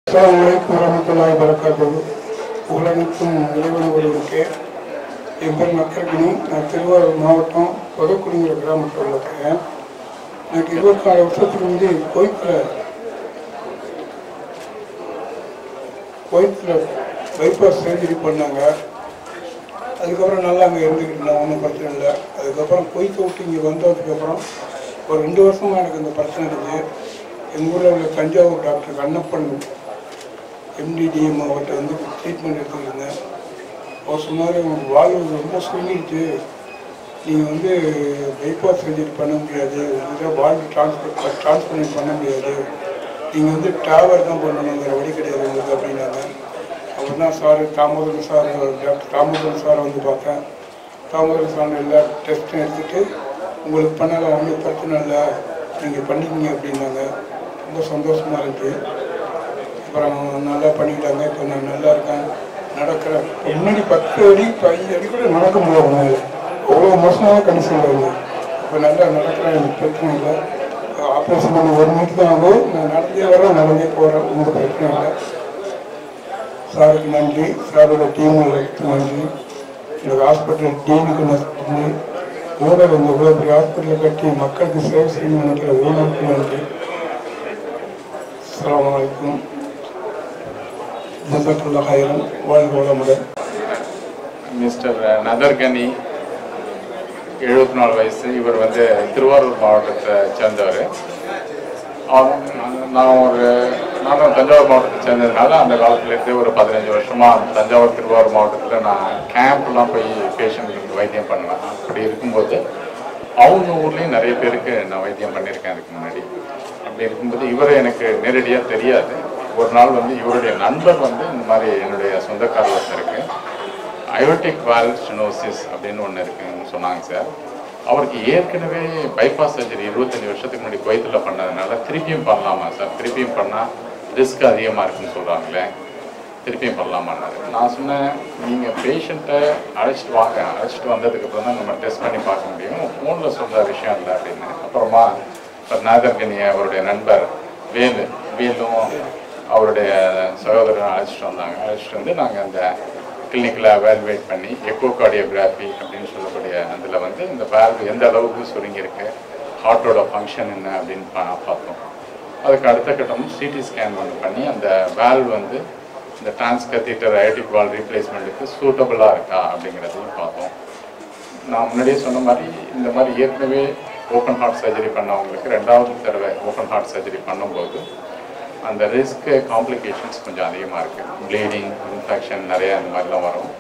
அஸ்ஸலாமு அலைக்கும் வரமத்துல்லாஹி வரகாத்துஹு உலகத்தும் இறைவன் ஒருவருக்கு என் பேர் மக்கள்கினி நான் திருவாரூர் மாவட்டம் பொதக்குடிங்கிற கிராமத்தில் உள்ளேன் எனக்கு இருபத்தி நாலு வருஷத்துக்கு முந்தி கோயத்தில் கோயத்தில் பைபாஸ் சர்ஜரி பண்ணாங்க அதுக்கப்புறம் நல்லா அங்கே இருந்துக்கிட்டு இருந்தேன் ஒன்றும் பிரச்சனை இல்லை அதுக்கப்புறம் கொய்த்தை விட்டு இங்கே வந்ததுக்கப்புறம் ஒரு ரெண்டு வருஷமாக எனக்கு இந்த பிரச்சனை இருந்துச்சு எங்கள் ஊரில் உள்ள தஞ்சாவூர் டாக்டர் கண்ணப்பன் எம்டிடிஎம் அவர்கிட்ட வந்து ட்ரீட்மெண்ட் எடுத்துக்கிட்டு இருந்தேன் அவர் சொன்னார் உங்களுக்கு வாழ்வு ரொம்ப சுருங்கிடுச்சு நீங்கள் வந்து பைபாஸ் சர்ஜரி பண்ண முடியாது உங்களுக்கு வாழ்வு டிரான்ஸ்பர் டிரான்ஸ்பிளண்ட் பண்ண முடியாது நீங்கள் வந்து டேவர் தான் பண்ணணுங்கிற வழி கிடையாது உங்களுக்கு அப்படின்னாங்க அவர் தான் sir Damodaran sir doctor Damodaran சாரை வந்து பார்த்தேன் தாமோதரன் சார் எல்லா டெஸ்ட்டும் எடுத்துகிட்டு உங்களுக்கு பண்ணலாம் ஒன்றும் பிரச்சனை இல்லை நீங்கள் பண்ணிக்கிங்க அப்படின்னாங்க ரொம்ப சந்தோஷமாக இருந்துச்சு அப்புறம் நல்லா பண்ணிக்கிட்டாங்க இப்போ நான் நல்லா இருக்கேன் நடக்கிறேன் முன்னாடி பத்து அடி பதினஞ்சு அடி கூட நடக்க முடியல மேலே அவ்வளோ மோசமான கண்டிஷன் வருது இப்போ நல்லா நடக்கிறேன் எனக்கு பிரச்சனை இல்லை ஆப்ரேஷன் பண்ணி ஒரு மினிட் தான் ஆகும் நான் நடந்தே வரேன் நடந்தே போகிறேன் உங்களுக்கு பிரச்சனை இல்லை சாருக்கு நன்றி சாரோட டீமுக்கு நன்றி எனக்கு ஹாஸ்பிட்டல் டீமுக்கு நன்றி ஊழல் இந்த இவ்வளோ பெரிய ஹாஸ்பிட்டல் கட்டி மக்களுக்கு சேவை செய்யணும்னு நினைக்கிற ஊழலுக்கு நன்றி அஸ்ஸலாமு அலைக்கும் ஜசாக்குல்லா ஹைரன் வாழ்க வளமுடன் மிஸ்டர் நதர்கனி எழுபத்தி நாலு வயசு இவர் வந்து திருவாரூர் மாவட்டத்தை சேர்ந்தவர் நான் ஒரு நானும் தஞ்சாவூர் மாவட்டத்தை சேர்ந்ததுனால அந்த காலத்துலேருந்து ஒரு பதினஞ்சு வருஷமாக தஞ்சாவூர் திருவாரூர் மாவட்டத்தில் நான் கேம்ப்லாம் போய் பேஷண்ட்டுக்கு வைத்தியம் பண்ணுவேன் அப்படி இருக்கும்போது அவங்க ஊர்லேயும் நிறைய பேருக்கு நான் வைத்தியம் பண்ணியிருக்கேன் அதுக்கு முன்னாடி அப்படி இருக்கும்போது இவர் எனக்கு நேரடியாக தெரியாது ஒரு நாள் வந்து இவருடைய நண்பர் வந்து இந்த மாதிரி என்னுடைய சொந்தக்காரர் ஒருத்தருக்கு அயோட்டிக் வால் ஸ்டெனோசிஸ் அப்படின்னு ஒன்று இருக்குன்னு சொன்னாங்க சார் அவருக்கு ஏற்கனவே பைபாஸ் சர்ஜரி இருபத்தஞ்சி வருஷத்துக்கு முன்னாடி குவைத்தில் பண்ணதுனால திருப்பியும் பண்ணலாமா சார் திருப்பியும் பண்ணால் ரிஸ்க் அதிகமாக இருக்குன்னு சொல்கிறாங்களே திருப்பியும் பண்ணலாமான்னாரு நான் சொன்னேன் நீங்கள் பேஷண்ட்டை அழைச்சிட்டு வாங்க அழைச்சிட்டு வந்ததுக்கப்புறம் தான் நம்ம டெஸ்ட் பண்ணி பார்க்க முடியும் ஃபோனில் சொல்கிற விஷயம் இல்லை அப்படின்னு அப்புறமா இப்போ நாகர்கனி அவருடைய நண்பர் வேலு வேலும் அவருடைய சகோதரன் அழைச்சிட்டு வந்தாங்க அழைச்சிட்டு வந்து நாங்கள் அந்த கிளினிக்கில் வேல்வேட் பண்ணி எக்கோ கார்டியோகிராஃபி அப்படின்னு சொல்லக்கூடிய அதில் வந்து இந்த வேல்வ் எந்த அளவுக்கு சுருங்கியிருக்கு ஹார்ட்டோட ஃபங்க்ஷன் என்ன அப்படின்னு பா- பார்த்தோம் அதுக்கு அடுத்த கட்டம் சிடி ஸ்கேன் ஒன்று பண்ணி அந்த வேல்வ் வந்து இந்த டிரான்ஸ்கத்தீட்டர் அயோட்டிக் வால் ரீப்ளேஸ்மெண்ட்டுக்கு சூட்டபுளாக இருக்கா அப்படிங்கிறதையும் பார்த்தோம் நான் முன்னாடியே சொன்ன மாதிரி இந்த மாதிரி ஏற்கனவே ஓப்பன் ஹார்ட் சர்ஜரி பண்ணவங்களுக்கு ரெண்டாவது தடவை ஓப்பன் ஹார்ட் சர்ஜரி பண்ணும்போது அந்த ரிஸ்க் காம்ப்ளிகேஷன்ஸ் கொஞ்சம் அதிகமாக இருக்குது ப்ளீடிங் இன்ஃபெக்ஷன் நிறைய அந்த மாதிரிலாம் வரும்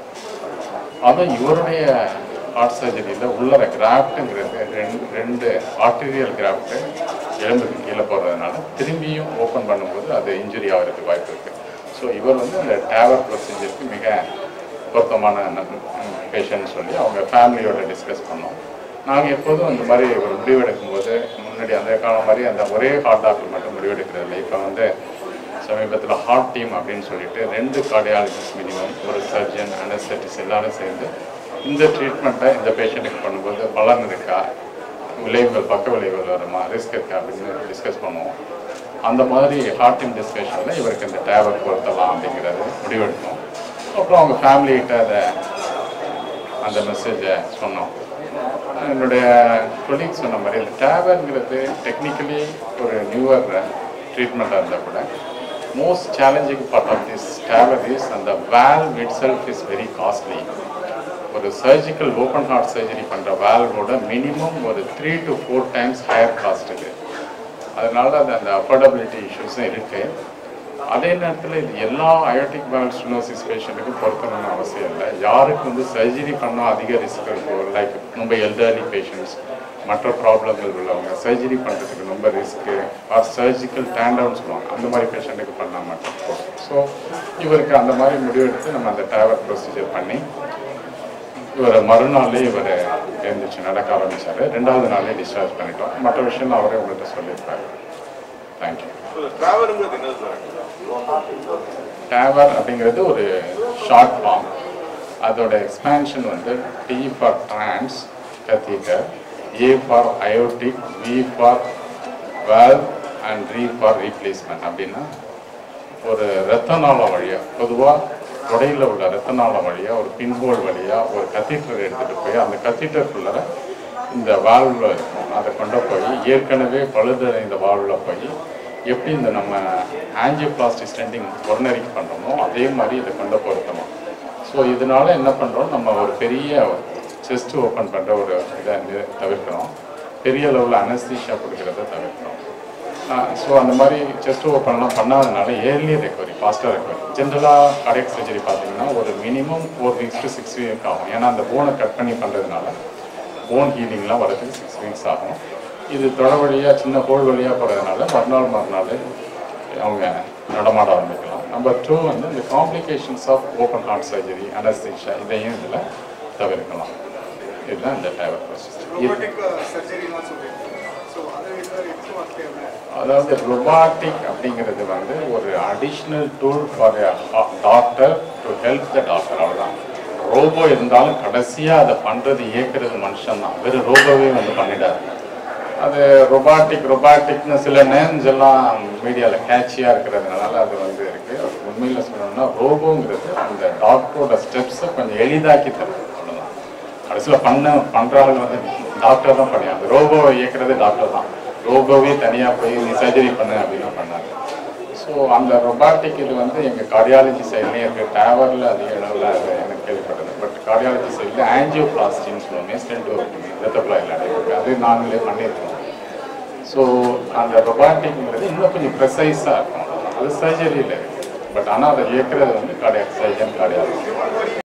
அதுவும் இவருடைய ஹார்ட் சர்ஜரியில் உள்ளர கிராஃப்ட்டுங்கிறது ரெண்டு ரெண்டு ஆர்டீரியல் கிராஃப்ட்டு எலும்புக்கு கீழே போடுறதுனால திரும்பியும் ஓப்பன் பண்ணும்போது அது இன்ஜுரி ஆகிறதுக்கு வாய்ப்பு இருக்குது ஸோ இவர் வந்து அந்த டேவர் ப்ரொசீஜருக்கு மிக பொருத்தமான பேஷண்ட் சொல்லி அவங்க ஃபேமிலியோட டிஸ்கஸ் பண்ணோம் நாங்கள் எப்போதும் இந்த மாதிரி ஒரு முடிவெடுக்கும்போது முன்னாடி அந்த காலம் மாதிரி அந்த ஒரே ஹார்ட் டாக்டர் மட்டும் முடிவெடுக்கிறது இல்லை இப்போ வந்து சமீபத்தில் ஹார்ட் டீம் அப்படின்னு சொல்லிட்டு ரெண்டு கார்டியாலஜிஸ்ட் மினிமம் ஒரு சர்ஜன் அனஸ்தட்டிஸ் எல்லாரும் சேர்ந்து இந்த ட்ரீட்மெண்ட்டை இந்த பேஷண்ட்டுக்கு பண்ணும்போது பலன் இருக்கா விளைவுகள் பக்க விளைவுகள் வருமா ரிஸ்க் இருக்கா அப்படின்னு டிஸ்கஸ் பண்ணுவோம் அந்த மாதிரி ஹார்ட் டீம் டிஸ்கஷனில் இவருக்கு இந்த டேவர் பொருத்தலாம் அப்படிங்கிறது முடிவெடுத்தோம் அப்புறம் அவங்க ஃபேமிலிகிட்ட அதை அந்த மெசேஜை சொன்னோம் என்னுடைய கொலீக் சொன்ன மாதிரி இந்த டேவர்ங்கிறது டெக்னிக்கலி ஒரு நியூவர் ட்ரீட்மெண்ட்டாக இருந்தால் கூட most challenging part of this TAVR is அந்த valve itself is very costly ஒரு சர்ஜிக்கல் ஓப்பன் ஹார்ட் சர்ஜரி பண்ணுற வேல்வோட மினிமம் ஒரு three to four times higher cost இருக்குது அதனால அது அந்த அஃபோர்டபிலிட்டி இஷ்யூஸும் இருக்குது அதே நேரத்தில் இது எல்லா அயோட்டிக் வேல் ஸ்டெனோசிஸ் பேஷண்ட்டுக்கும் பொருத்தணும்னு அவசியம் இல்லை யாருக்கு வந்து சர்ஜரி பண்ணால் அதிக ரிஸ்க் இருக்கும் லைக் ரொம்ப எல்டர்லி பேஷண்ட்ஸ் மற்ற ப்ராப்ளங்கள் உள்ளவங்க சர்ஜரி பண்ணுறதுக்கு ரொம்ப ரிஸ்க்கு ஆர் சர்ஜிக்கல் டேண்டவுன் சொல்லுவாங்க அந்த மாதிரி பேஷண்ட்டுக்கு பண்ணால் மட்டும் போதும் ஸோ இவருக்கு அந்த மாதிரி முடிவெடுத்து நம்ம அந்த டேவர் ப்ரொசீஜர் பண்ணி இவர் மறுநாளே இவர் எழுந்திரிச்சு நடக்க ஆரம்பிச்சாரு ரெண்டாவது நாளே டிஸ்சார்ஜ் பண்ணிட்டோம் மற்ற விஷயம் அவரே உங்கள்கிட்ட சொல்லியிருப்பாரு தேங்க்யூ டிராவலுங்கிறது என்ன சார் டேவர் அப்படிங்கிறது ஒரு ஷார்ட் ஃபார்ம் அதோட எக்ஸ்பேன்ஷன் வந்து T for transcatheter A for aortic V for valve and R for replacement அப்படின்னா ஒரு ரத்த நாளம் வழியாக பொதுவாக தொடையில் உள்ள ரத்த நாளம் வழியாக ஒரு பின்ஹோல் வழியாக ஒரு கத்தீட்டர் எடுத்துகிட்டு போய் அந்த கத்தீட்டருக்குள்ளார இந்த வால்வில் இருக்கும் அதை கொண்டு போய் ஏற்கனவே பழுதடைந்த வால்வில் போய் எப்படி இந்த நம்ம ஆஞ்சியோபிளாஸ்டிக் ஸ்டெண்டிங் கொரோனரிக்கு பண்ணுறோமோ அதே மாதிரி இதை கொண்டு பொருத்தணும் ஸோ இதனால என்ன பண்ணுறோம் நம்ம ஒரு பெரிய செஸ்ட் ஓப்பன் பண்ணுற ஒரு இதை நி- தவிர்க்கிறோம் பெரிய அளவில் அனஸ்தீஷா கொடுக்கறத தவிர்க்கிறோம் ஸோ அந்த மாதிரி செஸ்ட் ஓப்பன்லாம் பண்ணாதனால ஏர்லி ரெக்கவரி ஃபாஸ்ட்டாக ரெக்கவரி ஜென்ரலாக கார்டியக் சர்ஜரி பார்த்தீங்கன்னா ஒரு minimum four weeks to six week ஆகும் ஏன்னா அந்த போனை கட் பண்ணி பண்ணுறதுனால போன் ஹீலிங்லாம் வரதுக்கு சிக்ஸ் வீக்ஸ் ஆகும் இது தொட வழியாக சின்ன கோல் வழியாக போகிறதுனால மறுநாள் மறுநாள் அவங்க நடமாட ஆரம்பிக்கலாம் நம்பர் டூ வந்து இந்த complications of open heart surgery anaesthesia இதையும் இதில் தவிர்க்கலாம் இதுதான் இந்த TAVR process robotic uh, surgery also there. So other is it's what they have. அதாவது ரொபாட்டிக் அப்படிங்கிறது வந்து ஒரு additional tool for doctor to help the doctor அவ்வளோதான் ரோபோ இருந்தாலும் கடைசியாக அதை பண்ணுறது இயக்குறது மனுஷன் தான் வெறும் ரோபோவே வந்து பண்ணிடாது அது ரொபாட்டிக் ரொபாட்டிக்னு சில நேம்ஸ் எல்லாம் மீடியாவில் கேட்சியாக இருக்கிறதுனால அது வந்து இருக்குது உண்மையில் சொல்லணும்னா ரோபோங்கிறது அந்த டாக்டரோட ஸ்டெப்ஸை கொஞ்சம் எளிதாக்கி தருது அவ்வளோதான் கடைசியில் பண்ண பண்ணுறாங்க வந்து டாக்டர் தான் பண்ணி அந்த ரோபோவை இயக்குறது டாக்டர் தான் ரோபோவே தனியாக போய் நீ சர்ஜரி பண்ணு அப்படின்லாம் பண்ணாங்க ஸோ அந்த ரொபாட்டிக் இது வந்து எங்கள் கார்டியாலஜி சைட்லேயே இருக்குது டேவரில் அதிக அளவில் அது எனக்கு கேள்விப்பட்டது பட் கார்டியாலஜி சைடில் ஆன்ஜியோபிளாஸ்டின்னு சொல்லுவோம் ஸ்டென்டோ ரத்த குழாயில் அடைப்பு அது நாங்களே பண்ணியிருக்கோம் ஸோ அந்த ரொபாட்டிக்ங்கிறது இன்னும் கொஞ்சம் ப்ரெசைஸாக இருக்கும் அது சர்ஜரியில் இருக்குது பட் ஆனால் அதை இயக்குறது வந்து கார்டியாக் சர்ஜன் கார்டியாலஜி